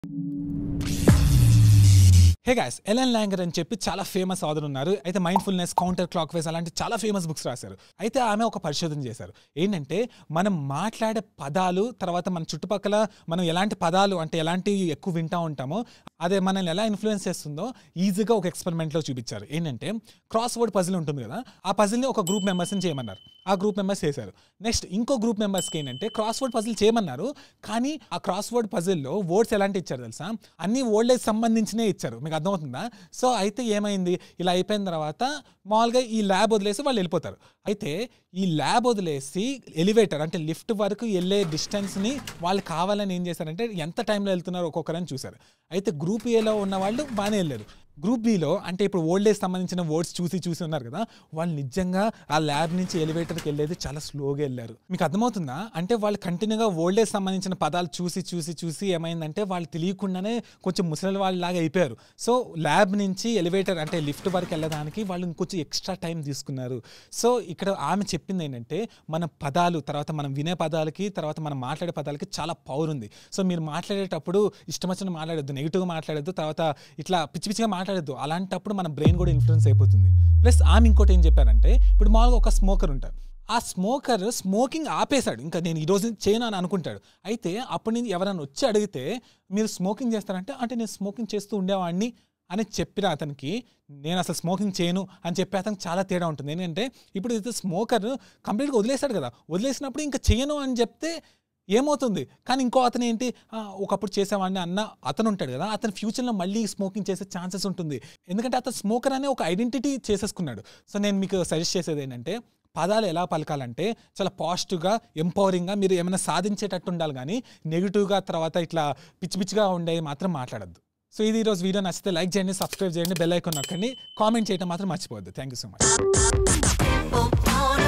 hey guys Ellen ల్యాంగర్ అని చెప్పి చాలా ఫేమస్ ఆథర్ ఉన్నారు అయితే మైండ్ఫుల్నెస్ కౌంటర్ క్లాక్ వైజ్ అలాంటి చాలా ఫేమస్ బుక్స్ రాశారు అయితే ఆమె ఒక పరిశోధన చేశారు ఏంటంటే మనం మాట్లాడే పదాలు తర్వాత మన చుట్టుపక్కల మనం ఎలాంటి పదాలు అంటే ఎలాంటి ఎక్కువ వింటా ఉంటామో అదే మనల్ని ఎలా ఇన్ఫ్లుయెన్స్ చేస్తుందో ఈజీగా ఒక ఎక్స్పెరిమెంట్లో చూపించారు ఏంటంటే క్రాస్ వర్డ్ పజిల్ ఉంటుంది కదా ఆ పజిల్ని ఒక గ్రూప్ మెంబర్స్ని చేయమన్నారు ఆ గ్రూప్ మెంబర్స్ చేశారు నెక్స్ట్ ఇంకో గ్రూప్ మెంబర్స్కి ఏంటంటే క్రాస్ వర్డ్ పజిల్ చేయమన్నారు కానీ ఆ క్రాస్ వర్డ్ పజిల్లో వర్డ్స్ ఎలాంటి ఇచ్చారు తెలుసా అన్ని ఓల్డ్ ఏజ్ సంబంధించినే ఇచ్చారు మీకు అర్థమవుతుందా సో అయితే ఏమైంది ఇలా అయిపోయిన తర్వాత మామూలుగా ఈ ల్యాబ్ వదిలేసి వాళ్ళు వెళ్ళిపోతారు అయితే ఈ ల్యాబ్ వదిలేసి ఎలివేటర్ అంటే లిఫ్ట్ వరకు వెళ్ళే డిస్టెన్స్ని వాళ్ళు కావాలని ఏం చేశారంటే ఎంత టైంలో వెళ్తున్నారు ఒక్కొక్కరని చూశారు అయితే గ్రూప్ ఏలో ఉన్న వాళ్ళు బాగానే వెళ్ళారు గ్రూప్ బిలో అంటే ఇప్పుడు ఓల్డ్ ఏజ్ సంబంధించిన వర్డ్స్ చూసి చూసి ఉన్నారు కదా వాళ్ళు నిజంగా ఆ ల్యాబ్ నుంచి ఎలివేటర్కి వెళ్ళేది చాలా స్లోగా వెళ్ళారు మీకు అర్థమవుతుందా అంటే వాళ్ళు కంటిన్యూగా ఓల్డ్ ఏజ్ సంబంధించిన పదాలు చూసి చూసి చూసి ఏమైందంటే వాళ్ళు తెలియకుండానే కొంచెం ముసలి వాళ్ళలాగా అయిపోయారు సో ల్యాబ్ నుంచి ఎలివేటర్ అంటే లిఫ్ట్ వరకు వెళ్ళడానికి వాళ్ళు ఇంకొంచెం ఎక్స్ట్రా టైం తీసుకున్నారు సో ఇక్కడ ఆమె చెప్పింది ఏంటంటే మన పదాలు తర్వాత మనం వినే పదాలకి తర్వాత మనం మాట్లాడే పదాలకి చాలా పవర్ ఉంది సో మీరు మాట్లాడేటప్పుడు ఇష్టం వచ్చిన మాట్లాడొద్దు నెగిటివ్గా మాట్లాడొద్దు తర్వాత ఇట్లా పిచ్చి పిచ్చిగా మాట్లాడొద్దు అలాంటప్పుడు మన బ్రెయిన్ కూడా ఇన్ఫ్లుయెన్స్ అయిపోతుంది ప్లస్ ఆమె ఇంకోటి ఏం చెప్పారంటే ఇప్పుడు మామూలుగా ఒక స్మోకర్ ఉంటారు ఆ స్మోకర్ స్మోకింగ్ ఆపేశాడు ఇంకా నేను ఈరోజు చేయను అని అనుకుంటాడు అయితే అప్పటి నుంచి ఎవరైనా వచ్చి అడిగితే మీరు స్మోకింగ్ చేస్తారంటే అంటే నేను స్మోకింగ్ చేస్తూ ఉండేవాడిని అని చెప్పిన అతనికి నేను అసలు స్మోకింగ్ చేయను అని చెప్పి అతనికి చాలా తేడా ఉంటుంది ఎందుకంటే ఇప్పుడు ఇది స్మోకర్ కంప్లీట్గా వదిలేశాడు కదా వదిలేసినప్పుడు ఇంకా చేయను అని చెప్తే ఏమవుతుంది కానీ ఇంకో అతను ఏంటి "ఆ, ఒకప్పుడు చేసేవాడిని అన్న అతను ఉంటాడు కదా అతను ఫ్యూచర్లో మళ్ళీ స్మోకింగ్ చేసే ఛాన్సెస్ ఉంటుంది ఎందుకంటే అతను స్మోకర్ అనే ఒక ఐడెంటిటీ చేసేసుకున్నాడు సో నేను మీకు సజెస్ట్ చేసేది ఏంటంటే పదాలు ఎలా పలకాలంటే చాలా పాజిటివ్గా ఎంపవరింగ్గా మీరు ఏమైనా సాధించేటట్టు ఉండాలి కానీ నెగిటివ్గా తర్వాత ఇట్లా పిచ్చి పిచ్చిగా ఉండేవి మాత్రం మాట్లాడద్దు సో ఇది ఈరోజు వీడియో నచ్చితే లైక్ చేయండి సబ్స్క్రైబ్ చేయండి బెల్ ఐకాన్ నొక్కండి కామెంట్ చేయడం మాత్రం మర్చిపోవద్దు thank you so much on